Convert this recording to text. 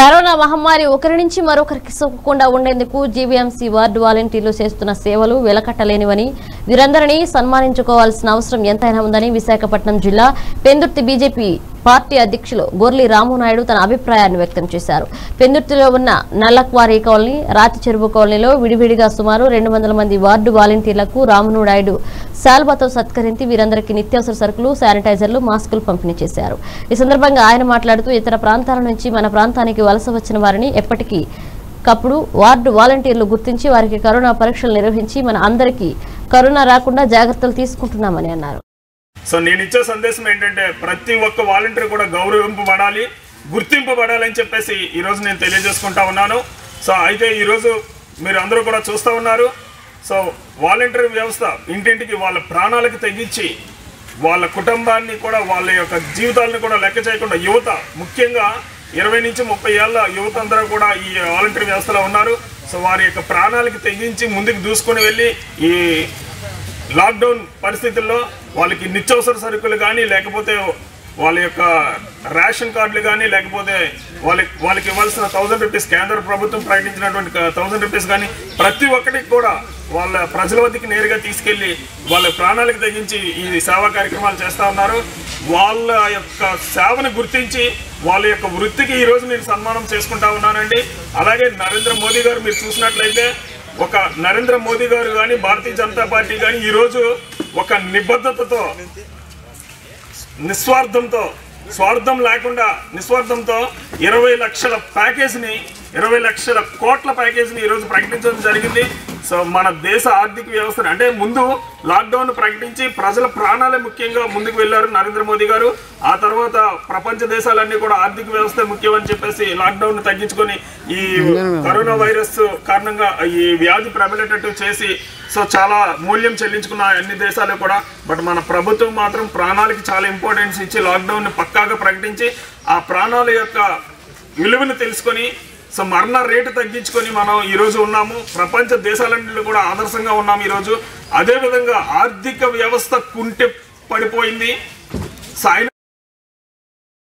corona మహమ్మారి ఒకరి నుంచి మరొకరికి సోకకుండా ఉండేందుకు జీవీఎంసీ వార్డు వాలంటీర్లు చేస్తున్న సేవలు వెలకట్టలేనివని వీరందరినీ సన్మానించుకోవాల్సిన అవసరం ఎంతైనా ఉందని విశాఖపట్నం జిల్లా పెందుర్తి బీజేపీ పార్టీ అధ్యక్షులు గొర్లి రామునాయుడు తన అభిప్రాయాన్ని వ్యక్తం చేశారు పెందుర్తిలో ఉన్న నల్లక్వారీ కాలనీ రాతి చెరువు కాలనీలో విడివిడిగా సుమారు రెండు వందల మంది వార్డు వాలంటీర్లకు రామునాయుడు శాల్వాతో సత్కరించి వీరందరికీ నిత్యావసర సరుకులు శానిటైజర్లు మాస్కులు పంపిణీ చేశారు ఈ సందర్భంగా ఆయన మాట్లాడుతూ ఇతర ప్రాంతాల నుంచి మన ప్రాంతానికి వలస వచ్చిన వారిని ఎప్పటికీ కప్పుడు వార్డు వాలంటీర్లు గుర్తించి వారికి కరోనా పరీక్షలు నిర్వహించి మన అందరికీ కరోనా రాకుండా జాగ్రత్తలు తీసుకుంటున్నామని అన్నారు సో నేను ఇచ్చే సందేశం ఏంటంటే ప్రతి ఒక్క వాలంటీర్ కూడా గౌరవింపబడాలి గుర్తింపబడాలి అని చెప్పేసి ఈరోజు నేను తెలియజేసుకుంటా ఉన్నాను సో అయితే ఈరోజు మీరు అందరూ కూడా చూస్తూ ఉన్నారు సో వాలంటీర్ వ్యవస్థ ఇంటింటికి వాళ్ళ ప్రాణాలకు తెగించి వాళ్ళ కుటుంబాన్ని కూడా వాళ్ళ యొక్క జీవితాలను కూడా లెక్క చేయకుండా యువత ముఖ్యంగా ఇరవై నుంచి ముప్పై ఏళ్ళ యువత అందరూ కూడా ఈ వాలంటీర్ వ్యవస్థలో ఉన్నారు సో వారి యొక్క ప్రాణాలకి తెగించి ముందుకు దూసుకొని వెళ్ళి ఈ లాక్డౌన్ పరిస్థితుల్లో వాళ్ళకి నిత్యావసర సరుకులు కానీ లేకపోతే వాళ్ళ యొక్క రేషన్ కార్డులు కానీ లేకపోతే వాళ్ళకి వాళ్ళకి ఇవ్వాల్సిన థౌసండ్ రూపీస్ కేంద్ర ప్రభుత్వం ప్రకటించినటువంటి థౌసండ్ రూపీస్ కానీ ప్రతి ఒక్కటికి కూడా వాళ్ళ ప్రజల వద్దకి నేరుగా తీసుకెళ్ళి వాళ్ళ ప్రాణాలకు తగ్గించి ఈ సేవా కార్యక్రమాలు చేస్తూ ఉన్నారు వాళ్ళ యొక్క సేవను గుర్తించి వాళ్ళ యొక్క వృత్తికి ఈరోజు నేను సన్మానం చేసుకుంటా ఉన్నానండి అలాగే నరేంద్ర మోదీ గారు మీరు చూసినట్లయితే ఒక నరేంద్ర మోదీ గారు కానీ భారతీయ జనతా పార్టీ కానీ ఈరోజు ఒక నిబద్ధతతో నిస్వార్థంతో స్వార్థం లేకుండా నిస్వార్థంతో ఇరవై లక్షల ప్యాకేజ్ని ఇరవై లక్షల కోట్ల ప్యాకేజ్ని ఈరోజు ప్రకటించడం జరిగింది సో మన దేశ ఆర్థిక వ్యవస్థను అంటే ముందు లాక్డౌన్ ప్రకటించి ప్రజల ప్రాణాలే ముఖ్యంగా ముందుకు వెళ్ళారు నరేంద్ర మోదీ గారు ఆ తర్వాత ప్రపంచ దేశాలన్నీ కూడా ఆర్థిక వ్యవస్థ ముఖ్యమని చెప్పేసి లాక్డౌన్ తగ్గించుకొని ఈ కరోనా వైరస్ కారణంగా ఈ వ్యాధి ప్రబలేటట్టు చేసి సో చాలా మూల్యం చెల్లించుకున్న అన్ని దేశాలు కూడా బట్ మన ప్రభుత్వం మాత్రం ప్రాణాలకి చాలా ఇంపార్టెన్స్ ఇచ్చి లాక్డౌన్ పక్కాగా ప్రకటించి ఆ ప్రాణాల యొక్క విలువను తెలుసుకొని సో మరణ రేటు తగ్గించుకొని మనం ఈరోజు ఉన్నాము ప్రపంచ దేశాలన్నింటిలో కూడా ఆదర్శంగా ఉన్నాము ఈరోజు అదేవిధంగా ఆర్థిక వ్యవస్థ కుంటె పడిపోయింది సో అయిన